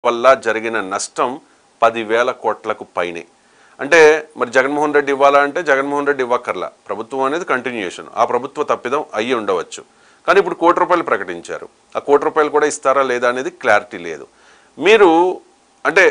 వల్ల జరిగిన నష్టం పదివేల కోట్లకు పైనే అంటే మరి జగన్మోహన్ రెడ్డి ఇవ్వాలా అంటే జగన్మోహన్ రెడ్డి ఇవ్వక్కర్లా ప్రభుత్వం అనేది కంటిన్యూషన్ ఆ ప్రభుత్వ తప్పిదం అయ్యి ఉండవచ్చు కానీ ఇప్పుడు కోటి రూపాయలు ప్రకటించారు ఆ కోటి రూపాయలు కూడా ఇస్తారా లేదా అనేది క్లారిటీ లేదు మీరు అంటే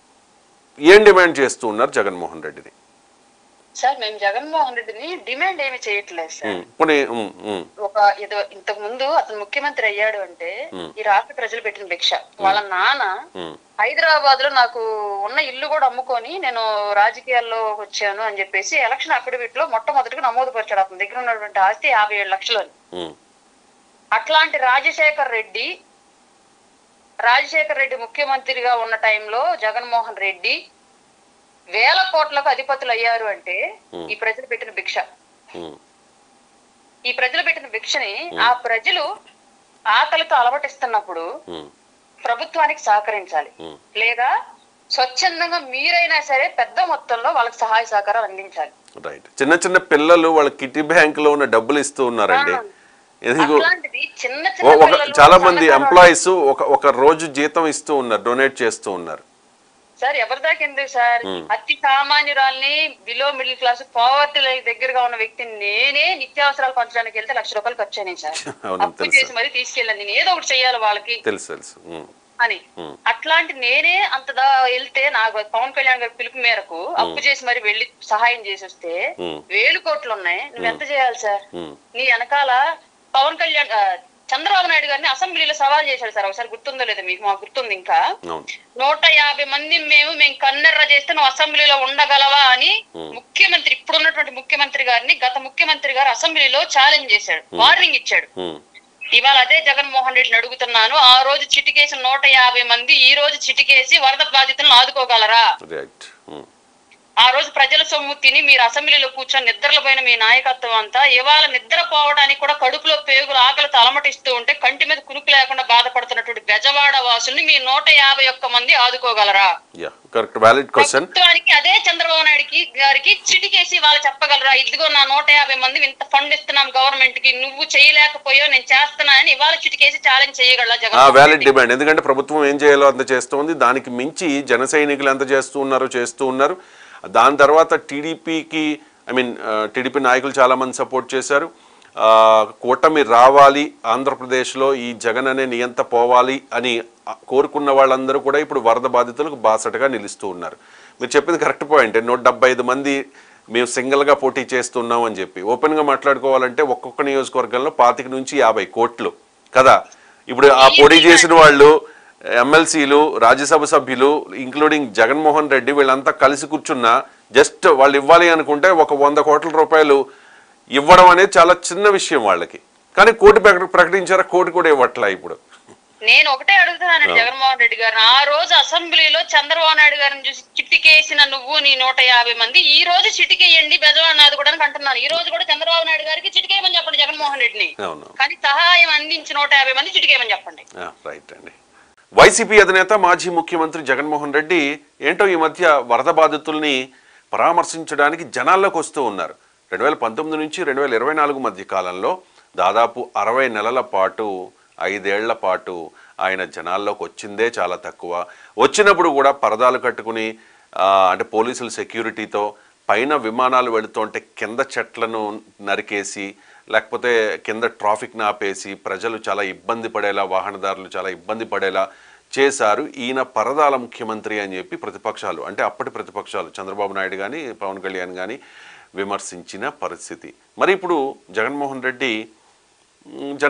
ఏం డిమాండ్ చేస్తూ ఉన్నారు జగన్మోహన్ రెడ్డిని సార్ మేము జగన్మోహన్ రెడ్డిని డిమాండ్ ఏమి చేయట్లేదు సార్ ఉమ్, పోనీ ఉమ్, ఉమ్, ఒక ఏదో ఇంతకు ముందు అతను ముఖ్యమంత్రి అయ్యాడు అంటే ఈ రాష్ట్ర ప్రజలు పెట్టిన భిక్ష వాళ్ళ నాన్న ఉమ్, హైదరాబాద్ లో నాకు ఉన్న ఇల్లు కూడా అమ్ముకొని నేను రాజకీయాల్లో వచ్చాను అని చెప్పేసి ఎలక్షన్ అఫిడవిట్ లో మొట్టమొదటిగా నమోదు పరిచాడు అతని దగ్గర ఉన్నటువంటి ఆస్తి యాభై ఏడు లక్షలు అని. ఉమ్, అట్లాంటి రాజశేఖర్ రెడ్డి రాజశేఖర్ రెడ్డి ముఖ్యమంత్రిగా ఉన్న టైంలో జగన్మోహన్ రెడ్డి వేల కోట్లకు అధిపతులు అయ్యారు అంటే ఈ ప్రజలు పెట్టిన భిక్ష ఉమ్, ఈ ప్రజలు పెట్టిన భిక్షని ఆ ప్రజలు ఆకలితో అలవటిస్తున్నప్పుడు ఉమ్, ప్రభుత్వానికి సహకరించాలి ఉమ్. లేదా స్వచ్ఛందంగా మీరైనా సరే పెద్ద మొత్తంలో వాళ్ళకి సహాయ సహకారాలు అందించాలి రైట్ చిన్న చిన్న పిల్లలు వాళ్ళ కిటీ బ్యాంక్ లో ఉన్న డబ్బులు ఇస్తూ ఉన్నారండి ఎందుకు అట్లాంటిది చిన్న ఓ- చిన్న ఒక పిల్లలు, చాలా మంది సన్నకారు ఎంప్లాయీస్ ఒక ఒక రోజు జీతం ఇస్తూ ఉన్నారు డొనేట్ చేస్తూ ఉన్నారు సార్ ఎవరి దాకా ఎందుకు సార్ అతి సామాన్యురాల్ని బిలో మిడిల్ క్లాస్ పావర్టీ దగ్గరగా ఉన్న వ్యక్తిని నేనే నిత్యావసరాలు పంచడానికి వెళ్తే లక్ష రూపాయలు ఖర్చు అయినాయి సార్ అవును, అప్పు తెలుసు. చేసి మరీ తీసుకెళ్ళాను నేను ఏదో ఒకటి చెయ్యాలి వాళ్ళకి తెలుసు తెలుసు ఉమ్, అని అట్లాంటి నేనే అంతదా వెళ్తే నాకు పవన్ కళ్యాణ్ గారి పిలుపు మేరకు అప్పు చేసి మరి వెళ్ళి సహాయం చేసి వస్తే ఉమ్, వేలు కోట్లు ఉన్నాయి నువ్వు ఎంత చేయాలి సార్ ఉమ్, నీ వెనకాల పవన్ కళ్యాణ్ ఆ, చంద్రబాబు నాయుడు గారిని అసెంబ్లీలో సవాల్ చేశాడు సార్ ఒకసారి గుర్తుందో లేదో మీకు మాకు గుర్తుంది ఇంకా అవును నూట యాభై మంది మేము మేము కన్నెర్ర చేస్తే నువ్వు అసెంబ్లీలో ఉండగలవా అని ముఖ్యమంత్రి ఇప్పుడున్నటువంటి ముఖ్యమంత్రి గారిని గత ముఖ్యమంత్రి గారు అసెంబ్లీలో ఛాలెంజ్ చేశాడు వార్నింగ్ ఇచ్చాడు ఉమ్, ఇవాళ అదే జగన్మోహన్ రెడ్డిని అడుగుతున్నాను ఆ రోజు చిటికేసి నూట యాభై మంది ఈ రోజు చిటికేసి వరద బాధితులను ఆదుకోగలరా రైట్ ఉమ్, ఆ రోజు ప్రజల సొమ్ము తిని మీరు అసెంబ్లీలో కూర్చొని నిద్రలో పోయిన మీ నాయకత్వం అంతా ఇవాళ నిద్రపోవడానికి కూడా కడుపులో పేగులు ఆకలితో అలమటిస్తూ ఉంటే కంటి మీద కునుకు లేకుండా బాధపడుతున్నటువంటి బెజవాడ వాసుల్ని మీ నూట యాభై ఒక్క మంది ఆదుకోగలరా యా కరెక్ట్ వ్యాలిడ్ క్వశ్చన్ ప్రభుత్వానికి అదే చంద్రబాబు నాయుడుకి గారికి చిటికేసి వాళ్ళు చెప్పగలరా ఇదిగో నా నూట యాభై మంది ఇంత ఫండ్ ఇస్తున్నాం గవర్నమెంట్ కి నువ్వు చేయలేకపోయావు నేను చేస్తున్నా అని ఇవాళ చిటికేసి ఛాలెంజ్ చేయగలరా జగన్ వ్యాలిడ్ డిమాండ్ ఎందుకంటే ప్రభుత్వం ఏం చేయాలో అంత చేస్తోంది దానికి మించి జన సైనికులు ఎంత చేస్తూ ఉన్నారో చేస్తూ ఉన్నారు దాని తర్వాత టీడీపీకి ఐ మీన్ టీడీపీ నాయకులు చాలా మంది సపోర్ట్ చేశారు ఆ, కూటమి రావాలి ఆంధ్రప్రదేశ్లో ఈ జగన్ అనే నియంత పోవాలి అని ఆ, కోరుకున్న వాళ్ళందరూ కూడా ఇప్పుడు వరద బాధితులకు బాసటగా నిలుస్తూ ఉన్నారు మీరు చెప్పింది కరెక్ట్ పాయింట్ నూట డెబ్బై ఐదు మంది మేము సింగిల్గా పోటీ చేస్తున్నాం అని చెప్పి ఓపెన్గా మాట్లాడుకోవాలంటే ఒక్కొక్క నియోజకవర్గంలో పాతిక నుంచి యాభై కోట్లు కదా ఇప్పుడు ఆ పోటీ చేసిన వాళ్ళు ఎమ్మెల్సీలు రాజ్యసభ సభ్యులు ఇంక్లూడింగ్ జగన్మోహన్ రెడ్డి వీళ్ళంతా కలిసి కూర్చున్నా జస్ట్ వాళ్ళు ఇవ్వాలి అనుకుంటే ఒక వంద కోట్ల రూపాయలు ఇవ్వడం అనేది చాలా చిన్న విషయం వాళ్ళకి కానీ కోటి ప్రక- ప్రకటించారా కోటి కూడా ఇవ్వట్లా ఇప్పుడు నేను ఒకటే అడుగుతున్నాను జగన్మోహన్ రెడ్డి గారిని ఆ రోజు అసెంబ్లీలో చంద్రబాబు నాయుడు గారిని చూసి చిట్టికేసిన నువ్వు నీ నూట యాభై మంది ఈ రోజు చిటికేయండి బెజవాడ నాది కూడా అంటున్నాను ఈ రోజు కూడా చంద్రబాబు నాయుడు గారికి చిటికేయమని చెప్పండి జగన్మోహన్ రెడ్డిని అవును కానీ సహాయం అందించి నూట యాభై మంది చిటికేయమని చెప్పండి రైట్ అండి వైసీపీ అధినేత మాజీ ముఖ్యమంత్రి జగన్మోహన్ రెడ్డి ఏంటో ఈ మధ్య వరద బాధితుల్ని పరామర్శించడానికి జనాల్లోకి వస్తూ ఉన్నారు రెండు వేల పంతొమ్మిది నుంచి రెండు వేల ఇరవై నాలుగు మధ్య కాలంలో దాదాపు అరవై నెలల పాటు ఐదేళ్ల పాటు ఆయన జనాల్లోకి వచ్చిందే చాలా తక్కువ వచ్చినప్పుడు కూడా పరదాలు కట్టుకుని ఆ, అంటే పోలీసుల సెక్యూరిటీతో పైన విమానాలు వెళుతుంటే కింద చెట్లను నరికేసి లేకపోతే కింద ట్రాఫిక్ని ఆపేసి ప్రజలు చాలా ఇబ్బంది పడేలా వాహనదారులు చాలా ఇబ్బంది పడేలా చేశారు ఈయన పరదాల ముఖ్యమంత్రి అని చెప్పి ప్రతిపక్షాలు అంటే అప్పటి ప్రతిపక్షాలు చంద్రబాబు నాయుడు కానీ పవన్ కళ్యాణ్ కానీ విమర్శించిన పరిస్థితి మరి ఇప్పుడు జగన్మోహన్ రెడ్డి మ్, జన